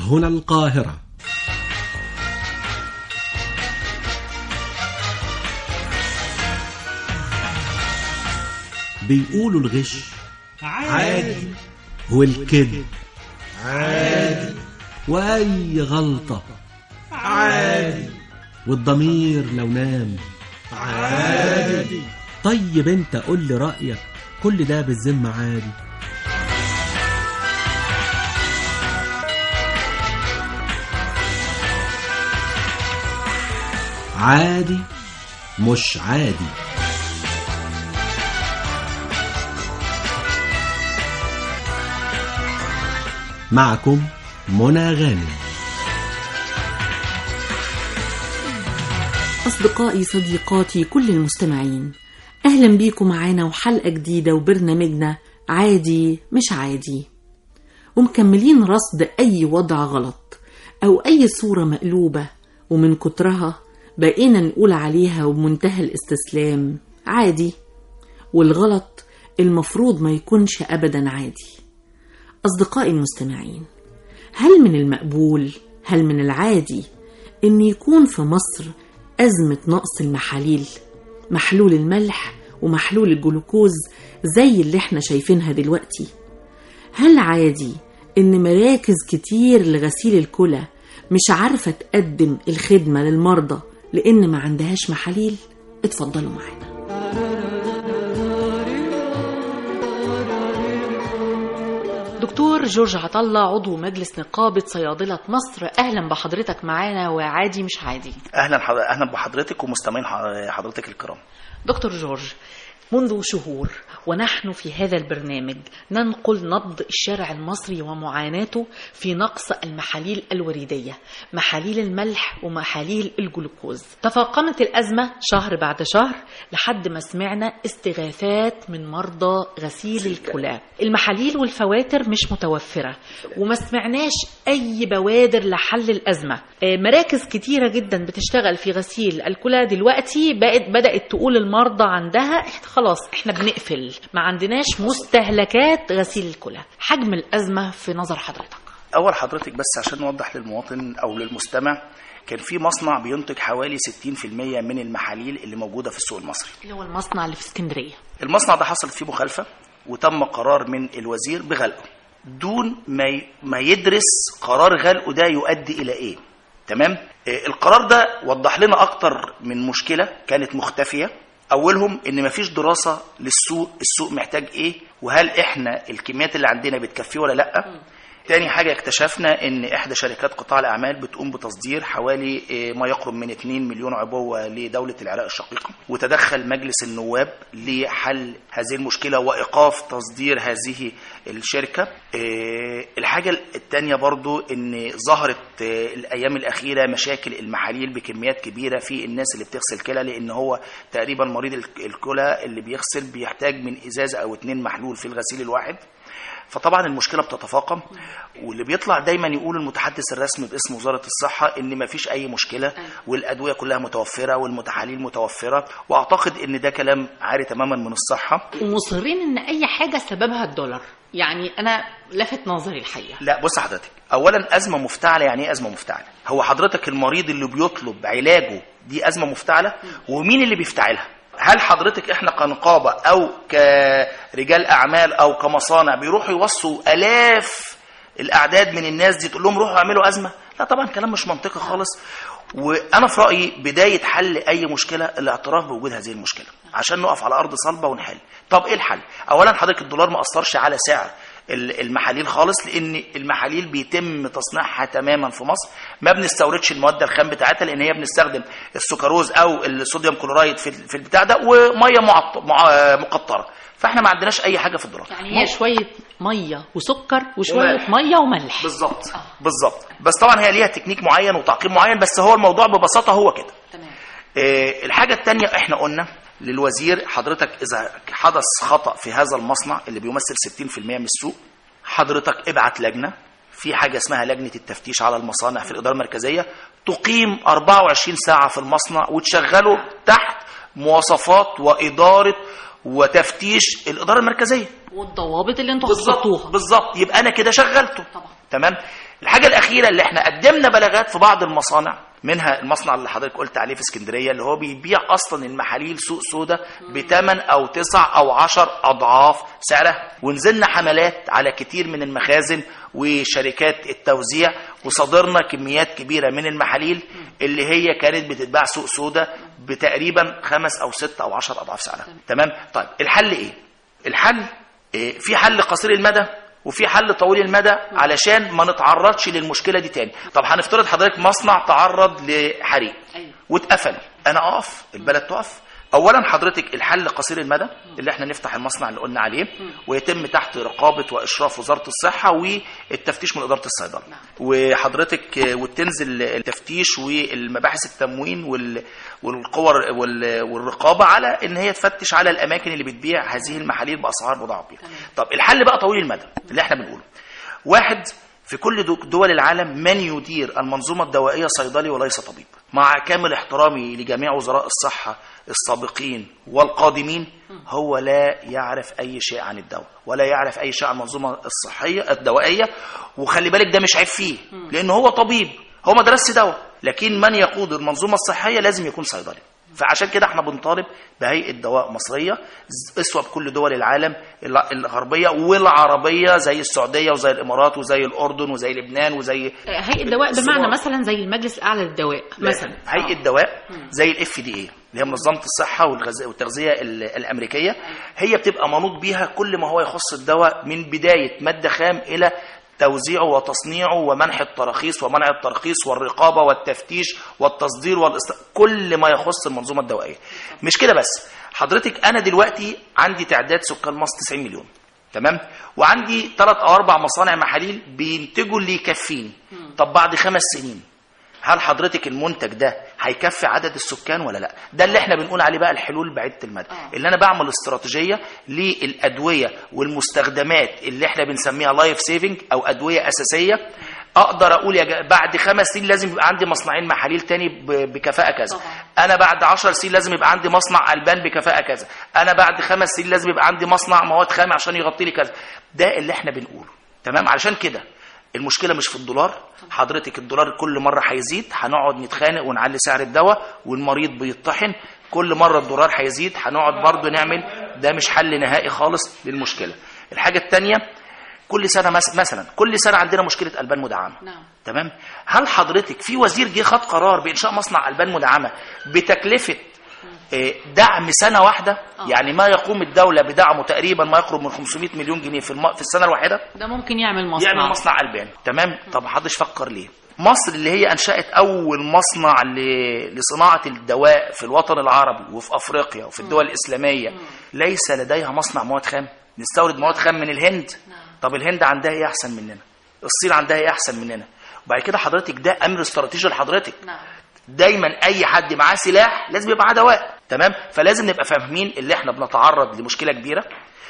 هنا القاهرة بيقولوا الغش عادي والكذب عادي وأي غلطة عادي والضمير لو نام عادي طيب انت قول لي رأيك كل ده بالذمة عادي عادي مش عادي معكم منى غانم أصدقائي صديقاتي كل المستمعين أهلا بيكم معانا وحلقة جديدة وبرنامجنا عادي مش عادي ومكملين رصد أي وضع غلط أو أي صورة مقلوبة ومن كترها بقينا نقول عليها وبمنتهى الاستسلام عادي والغلط المفروض ما يكونش أبدا عادي أصدقائي المستمعين هل من المقبول هل من العادي إن يكون في مصر أزمة نقص المحاليل محلول الملح ومحلول الجلوكوز زي اللي احنا شايفينها دلوقتي هل عادي إن مراكز كتير لغسيل الكلى مش عارفة تقدم الخدمة للمرضى لأن ما عندهاش محاليل اتفضلوا معانا دكتور جورج عطلة عضو مجلس نقابة صيادلة مصر أهلا بحضرتك معانا وعادي مش عادي اهلا حض... اهلا بحضرتك ومستمعين ح- حضرتك الكرام دكتور جورج منذ شهور ونحن في هذا البرنامج ننقل نبض الشارع المصري ومعاناته في نقص المحاليل الوريدية محاليل الملح ومحاليل الجلوكوز تفاقمت الأزمة شهر بعد شهر لحد ما سمعنا استغاثات من مرضى غسيل الكلى المحاليل والفواتر مش متوفرة وما سمعناش أي بوادر لحل الأزمة آه، مراكز كتيرة جدا بتشتغل في غسيل الكلى دلوقتي بقت بدأت تقول المرضى عندها إحنا خلاص احنا بنقفل ما عندناش مستهلكات غسيل الكلى حجم الأزمة في نظر حضرتك اول حضرتك بس عشان نوضح للمواطن او للمستمع كان في مصنع بينتج حوالي 60% من المحاليل اللي موجوده في السوق المصري اللي هو المصنع اللي في اسكندرية المصنع ده حصلت فيه مخالفه وتم قرار من الوزير بغلقه دون ما ي- ما يدرس قرار غلقه ده يؤدي الى ايه تمام آه، القرار ده وضح لنا اكتر من مشكله كانت مختفيه اولهم ان مفيش دراسه للسوق السوق محتاج ايه وهل احنا الكميات اللي عندنا بتكفيه ولا لا تاني حاجة اكتشفنا ان احدى شركات قطاع الاعمال بتقوم بتصدير حوالي آه، ما يقرب من 2 مليون عبوة لدولة العراق الشقيقة وتدخل مجلس النواب لحل هذه المشكلة وايقاف تصدير هذه الشركة آه، الحاجة التانية برضو ان ظهرت آه، الايام الاخيرة مشاكل المحاليل بكميات كبيرة في الناس اللي بتغسل كلى لان هو تقريبا مريض الك- الكلى اللي بيغسل بيحتاج من ازازة او اتنين محلول في الغسيل الواحد فطبعا المشكله بتتفاقم واللي بيطلع دايما يقول المتحدث الرسمي باسم وزاره الصحه ان ما فيش اي مشكله والادويه كلها متوفره والمتحاليل متوفره واعتقد ان ده كلام عاري تماما من الصحه ومصرين ان اي حاجة سببها الدولار يعني انا لفت نظري الحقيقة لا بص حضرتك اولا ازمه مفتعله يعني ايه ازمه مفتعله هو حضرتك المريض اللي بيطلب علاجه دي ازمه مفتعله ومين اللي بيفتعلها هل حضرتك احنا كنقابه او كرجال اعمال او كمصانع بيروحوا يوصوا الاف الاعداد من الناس دي تقول لهم روحوا اعملوا ازمه لا طبعا كلام مش منطقي خالص وانا في رايي بدايه حل اي مشكله الاعتراف بوجود هذه المشكله عشان نقف على ارض صلبه ونحل طب ايه الحل اولا حضرتك الدولار ما اثرش على سعر ال- المحاليل خالص لان المحاليل بيتم تصنيعها تماما في مصر ما بنستوردش المواد الخام بتاعتها لان هي بنستخدم السكروز او الصوديوم كلورايد في في البتاع ده وميه معط... مع... مقطره فاحنا ما عندناش اي حاجه في الدولار يعني هي شوية مية وسكر وشوية وملح. مية وملح بالظبط بالظبط بس طبعا هي ليها تكنيك معين وتعقيم معين بس هو الموضوع ببساطه هو كده تمام آه، الحاجة التانية احنا قلنا للوزير حضرتك إذا حدث خطأ في هذا المصنع اللي بيمثل 60% من السوق حضرتك ابعت لجنة في حاجة اسمها لجنة التفتيش على المصانع في الإدارة المركزية تقيم 24 ساعة في المصنع وتشغله تحت مواصفات وإدارة وتفتيش الإدارة المركزية والضوابط اللي انتوا بالظبط حطيتوها بالظبط يبقى انا كده شغلته طبعا. تمام الحاجه الاخيره اللي احنا قدمنا بلاغات في بعض المصانع منها المصنع اللي حضرتك قلت عليه في اسكندريه اللي هو بيبيع اصلا المحاليل سوق سودا بثمن او تسع او عشر اضعاف سعرها ونزلنا حملات على كتير من المخازن وشركات التوزيع وصادرنا كميات كبيره من المحاليل اللي هي كانت بتتباع سوق سودا بتقريبا خمس او ست او عشر اضعاف سعرها تمام طيب الحل ايه الحل إيه في حل قصير المدى وفي حل طويل المدى علشان ما نتعرضش للمشكله دي تاني طب هنفترض حضرتك مصنع تعرض لحريق أيوة. واتقفل انا اقف البلد تقف اولا حضرتك الحل قصير المدى اللي احنا نفتح المصنع اللي قلنا عليه ويتم تحت رقابه واشراف وزاره الصحه والتفتيش من اداره الصيدله وحضرتك آه، وتنزل التفتيش والمباحث التموين وال- والقوى وال- والرقابه على ان هي تفتش على الاماكن اللي بتبيع هذه المحاليل باسعار مضاعفه طب الحل بقى طويل المدى اللي احنا بنقوله واحد في كل دو- دول العالم من يدير المنظومة الدوائية صيدلي وليس طبيب مع كامل احترامي لجميع وزراء الصحة السابقين والقادمين هو لا يعرف أي شيء عن الدواء ولا يعرف أي شيء عن المنظومة الصحية الدوائية وخلي بالك ده مش عيب فيه لأنه هو طبيب هو ما درسش دواء لكن من يقود المنظومة الصحية لازم يكون صيدلي فعشان كده احنا بنطالب بهيئه دواء مصريه ز- اسوه بكل دول العالم الع- الغربيه والعربيه زي السعوديه وزي الامارات وزي الاردن وزي لبنان وزي هيئة الدواء بمعنى الصور. مثلا زي المجلس الأعلى للدواء مثلا هيئه دواء زي الاف دي اي اللي هي منظمه الصحه والغذاء والتغذيه ال- الامريكيه هي بتبقى منوط بيها كل ما هو يخص الدواء من بدايه ماده خام الى توزيعه وتصنيعه ومنح التراخيص ومنع التراخيص والرقابه والتفتيش والتصدير والاست... كل ما يخص المنظومه الدوائيه مش كده بس حضرتك انا دلوقتي عندي تعداد سكان مصر 90 مليون تمام وعندي ثلاث او اربع مصانع محاليل بينتجوا اللي يكفيني طب بعد خمس سنين هل حضرتك المنتج ده هيكفي عدد السكان ولا لا ده اللي احنا بنقول عليه بقى الحلول بعيده المدى آه. اللي انا بعمل استراتيجيه للادويه والمستخدمات اللي احنا بنسميها لايف سيفنج او ادويه اساسيه اقدر اقول يا جا- بعد خمس سنين لازم يبقى عندي مصنعين محاليل تاني ب- بكفاءه كذا طبعا. انا بعد 10 سنين لازم يبقى عندي مصنع البان بكفاءه كذا انا بعد خمس سنين لازم يبقى عندي مصنع مواد خام عشان يغطي لي كذا ده اللي احنا بنقوله تمام علشان كده المشكله مش في الدولار حضرتك الدولار كل مره هيزيد هنقعد نتخانق ونعلي سعر الدواء والمريض بيطحن كل مره الدولار هيزيد هنقعد برضو نعمل ده مش حل نهائي خالص للمشكله الحاجه الثانيه كل سنه مس- مثلا كل سنه عندنا مشكله البان مدعمه نعم. تمام هل حضرتك في وزير جه خد قرار بانشاء مصنع البان مدعمه بتكلفه آه، دعم سنه واحده آه. يعني ما يقوم الدوله بدعمه تقريبا ما يقرب من 500 مليون جنيه في الم... في السنه الواحده ده ممكن يعمل مصنع يعمل مصنع البان تمام طب محدش فكر ليه مصر اللي هي انشات اول مصنع ل... لصناعه الدواء في الوطن العربي وفي افريقيا وفي الدول الاسلاميه ليس لديها مصنع مواد خام نستورد مواد خام من الهند طب الهند عندها ايه احسن مننا الصين عندها ايه احسن مننا وبعد كده حضرتك ده امر استراتيجي لحضرتك نعم دايما اي حد معاه سلاح لازم يبقى معاه دواء تمام فلازم نبقى فاهمين اللي احنا بنتعرض لمشكله كبيره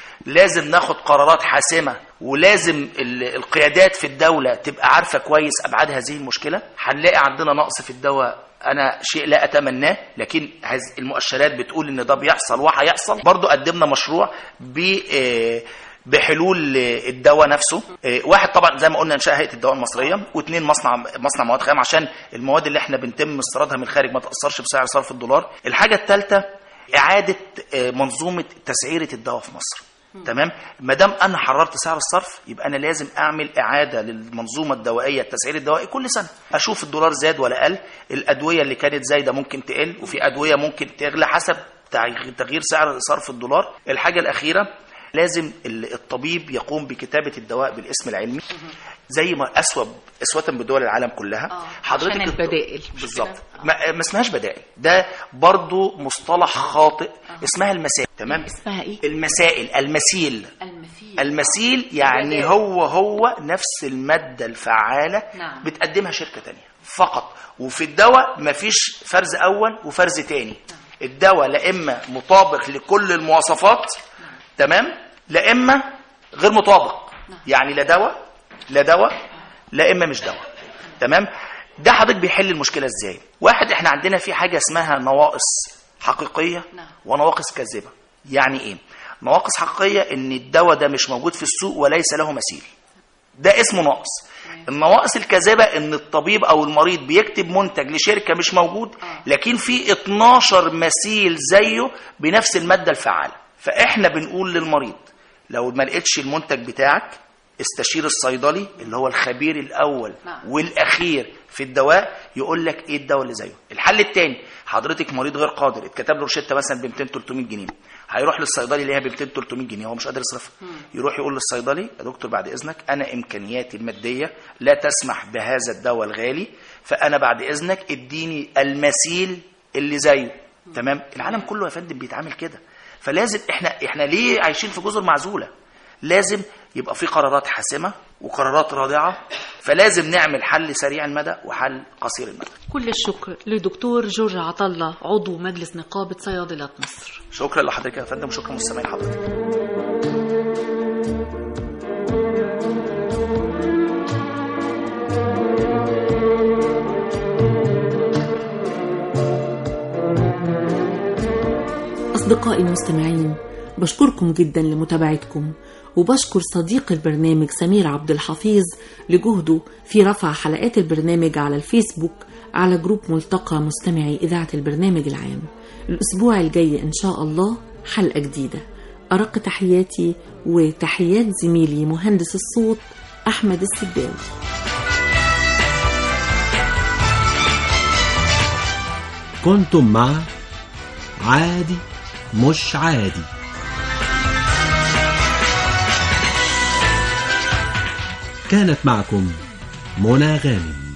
لازم ناخد قرارات حاسمه ولازم ال- القيادات في الدوله تبقى عارفه كويس ابعاد هذه المشكله هنلاقي عندنا نقص في الدواء انا شيء لا اتمناه لكن هذه المؤشرات بتقول ان ده بيحصل وهيحصل برضو قدمنا مشروع ب آه، بحلول آه، الدواء نفسه آه، واحد طبعا زي ما قلنا انشاء هيئه الدواء المصريه واثنين مصنع مصنع مواد خام عشان المواد اللي احنا بنتم استيرادها من الخارج ما تاثرش بسعر صرف الدولار الحاجه الثالثه اعاده آه، منظومه تسعيره الدواء في مصر تمام ما دام انا حررت سعر الصرف يبقى انا لازم اعمل اعاده للمنظومه الدوائيه التسعير الدوائي كل سنه اشوف الدولار زاد ولا قل الادويه اللي كانت زايده ممكن تقل وفي ادويه ممكن تغلى حسب تغ- تغيير سعر صرف الدولار الحاجه الاخيره لازم ال- الطبيب يقوم بكتابه الدواء بالاسم العلمي زي ما اسوأ اسوه بدول العالم كلها آه، عشان الط- البدائل، مش بالظبط كده؟ ما, ما اسمهاش بدائل ده برضو مصطلح خاطئ اسمها المسائل تمام اسمها ايه؟ المسائل المسيل المثيل المسيل يعني بدائل. هو هو نفس المادة الفعالة نعم. بتقدمها شركة تانية فقط وفي الدواء مفيش فرز أول وفرز تاني الدواء لا إما مطابق لكل المواصفات تمام لا إما غير مطابق يعني لا دواء لا دواء لا إما مش دواء تمام ده حضرتك بيحل المشكلة إزاي واحد إحنا عندنا في حاجة اسمها نواقص حقيقية نعم. ونواقص كاذبة يعني ايه نواقص حقيقية ان الدواء ده مش موجود في السوق وليس له مثيل ده اسمه ناقص النواقص الكاذبه ان الطبيب او المريض بيكتب منتج لشركه مش موجود لكن في 12 مثيل زيه بنفس الماده الفعاله فاحنا بنقول للمريض لو ما لقيتش المنتج بتاعك استشير الصيدلي اللي هو الخبير الاول نعم. والاخير في الدواء يقول لك ايه الدواء اللي زيه الحل الثاني حضرتك مريض غير قادر اتكتب له روشته مثلا ب 200 300 جنيه هيروح للصيدلي يلاقيها ب 200 300 جنيه هو مش قادر يصرفها يروح يقول للصيدلي يا دكتور بعد اذنك انا امكانياتي الماديه لا تسمح بهذا الدواء الغالي فانا بعد اذنك اديني المثيل اللي زيه تمام العالم كله يا فندم بيتعامل كده فلازم احنا احنا ليه عايشين في جزر معزوله لازم يبقى في قرارات حاسمه وقرارات رادعه فلازم نعمل حل سريع المدى وحل قصير المدى كل الشكر لدكتور جورج عطلة عضو مجلس نقابة صيادلة مصر شكرا لحضرتك يا فندم وشكرا مستمعين حضرتك أصدقائي المستمعين بشكركم جدا لمتابعتكم وبشكر صديق البرنامج سمير عبد الحفيظ لجهده في رفع حلقات البرنامج على الفيسبوك على جروب ملتقى مستمعي إذاعة البرنامج العام الأسبوع الجاي إن شاء الله حلقة جديدة أرق تحياتي وتحيات زميلي مهندس الصوت أحمد السباوي كنتم مع عادي مش عادي كانت معكم منى غانم